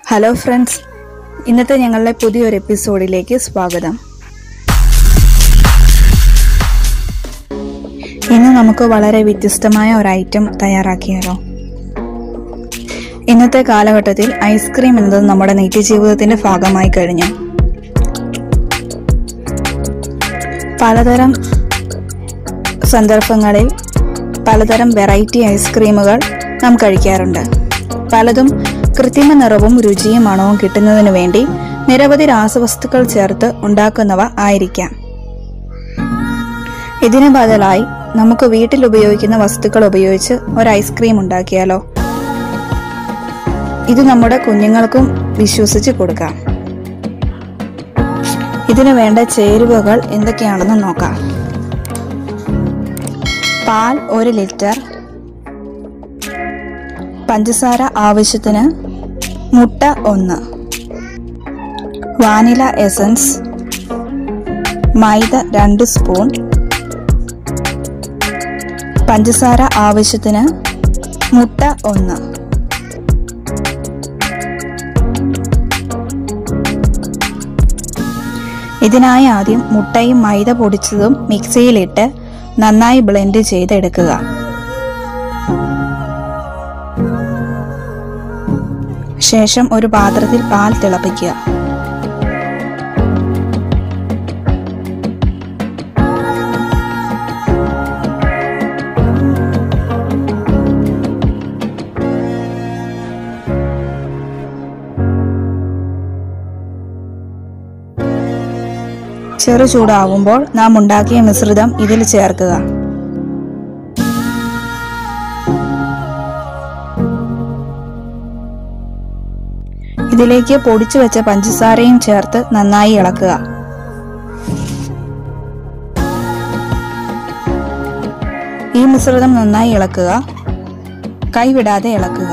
hello friends ഇന്നത്തെ ഞങ്ങളുടെ പുതിയൊരു എപ്പിസോഡിലേക്ക് സ്വാഗതം ഇന്ന് നമുക്ക് വളരെ വ്യത്യസ്തമായ ഒരു ഐറ്റം തയ്യാറാക്കിയാലോ ഇന്നത്തെ കാലഘട്ടത്തിൽ ഐസ്ക്രീം എന്നത് നമ്മുടെ നിത്യജീവിതത്തിന്റെ ഭാഗമായി കഴിഞ്ഞു പലതരം സന്ദർഭങ്ങളിൽ പലതരം വെറൈറ്റി ഐസ്ക്രീമുകൾ നാം കഴിക്കാറുണ്ട് പലതും കൃത്രിമ നിറവും രുചിയും മണവും കിട്ടുന്നതിനു വേണ്ടി നിരവധി രാസവസ്തുക്കൾ ചേർത്ത് ഉണ്ടാക്കുന്നവ ആയിരിക്കാം ഇതിന് ബദലായി നമുക്ക് വീട്ടിൽ ഉപയോഗിക്കുന്ന വസ്തുക്കൾ ഉപയോഗിച്ച് ഒരു ഐസ്ക്രീം ഉണ്ടാക്കിയാലോ ഇത് നമ്മുടെ കുഞ്ഞുങ്ങൾക്കും വിശ്വസിച്ച് കൊടുക്കാം ഇതിനു വേണ്ട ചേരുവകൾ എന്തൊക്കെയാണെന്ന് നോക്കാം പാൽ ഒരു ലിറ്റർ പഞ്ചസാര ആവശ്യത്തിന് മുട്ട ഒന്ന് വാനില എസൻസ് മൈദ രണ്ട് സ്പൂൺ പഞ്ചസാര ആവശ്യത്തിന് മുട്ട ഒന്ന് ഇതിനായി ആദ്യം മുട്ടയും മൈദ പൊടിച്ചതും മിക്സിയിലിട്ട് നന്നായി ബ്ലെൻഡ് ചെയ്തെടുക്കുക ശേഷം ഒരു പാത്രത്തിൽ പാൽ തിളപ്പിക്കുക ചെറു ചൂടാവുമ്പോൾ നാം ഉണ്ടാക്കിയ മിശ്രിതം ഇതിൽ ചേർക്കുക ഇതിലേക്ക് പൊടിച്ചു വെച്ച പഞ്ചസാരയും ചേർത്ത് നന്നായി ഇളക്കുക ഈ മിശ്രിതം നന്നായി ഇളക്കുക കൈവിടാതെ ഇളക്കുക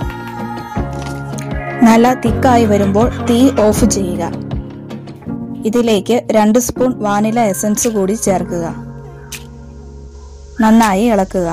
നല്ല തിക്കായി വരുമ്പോൾ തീ ഓഫ് ചെയ്യുക ഇതിലേക്ക് രണ്ട് സ്പൂൺ വാനില എസൻസ് കൂടി ചേർക്കുക നന്നായി ഇളക്കുക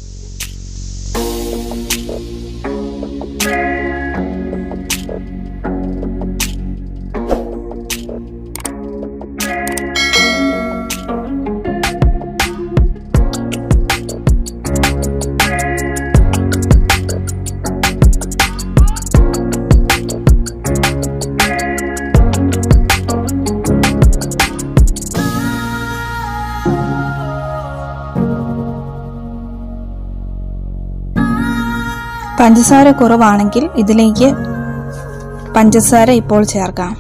പഞ്ചസാര കുറവാണെങ്കിൽ ഇതിലേക്ക് പഞ്ചസാര ഇപ്പോൾ ചേർക്കാം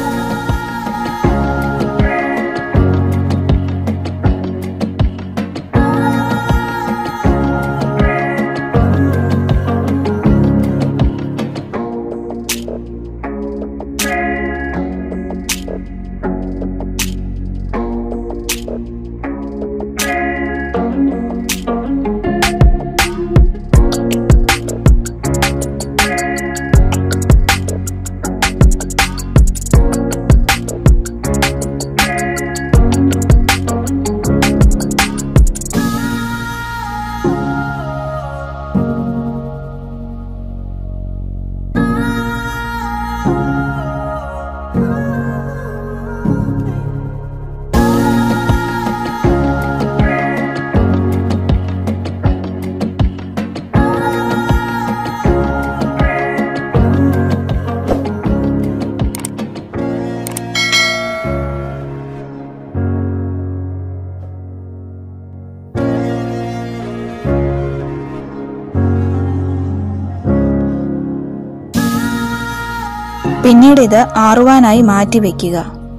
പിന്നീട് ഇത് ആറുവാനായി മാറ്റി വയ്ക്കുക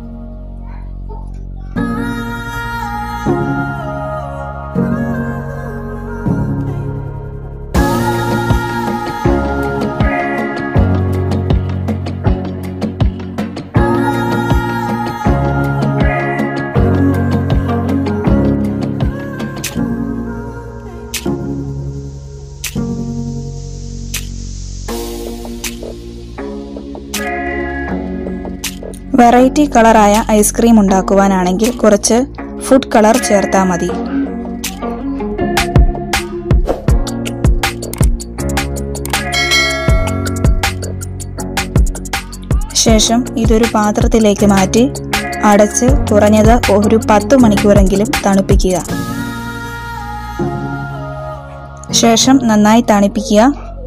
വെറൈറ്റി കളറായ ഐസ്ക്രീം ഉണ്ടാക്കുവാനാണെങ്കിൽ കുറച്ച് ഫുഡ് കളർ ചേർത്താൽ മതി ശേഷം ഇതൊരു പാത്രത്തിലേക്ക് മാറ്റി അടച്ച് കുറഞ്ഞത് ഒരു പത്ത് മണിക്കൂറെങ്കിലും തണുപ്പിക്കുക ശേഷം നന്നായി തണുപ്പിക്കുക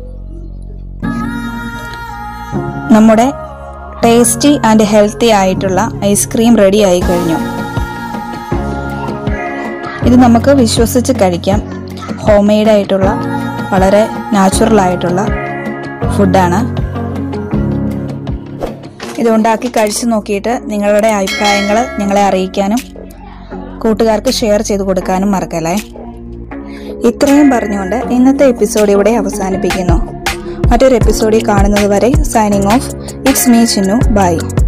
നമ്മുടെ ടേസ്റ്റി ആൻഡ് ഹെൽത്തി ആയിട്ടുള്ള ഐസ്ക്രീം റെഡി ആയി കഴിഞ്ഞു ഇത് നമുക്ക് വിശ്വസിച്ച് കഴിക്കാം ഹോം മെയ്ഡ് ആയിട്ടുള്ള വളരെ നാച്ചുറൽ ആയിട്ടുള്ള ഫുഡാണ് ഇത് ഉണ്ടാക്കി കഴിച്ചു നോക്കിയിട്ട് നിങ്ങളുടെ അഭിപ്രായങ്ങൾ ഞങ്ങളെ അറിയിക്കാനും കൂട്ടുകാർക്ക് ഷെയർ ചെയ്ത് കൊടുക്കാനും മറക്കല്ലേ ഇത്രയും പറഞ്ഞുകൊണ്ട് ഇന്നത്തെ എപ്പിസോഡ് ഇവിടെ അവസാനിപ്പിക്കുന്നു മറ്റൊരു എപ്പിസോഡിൽ കാണുന്നത് വരെ signing off it's me Chinnu by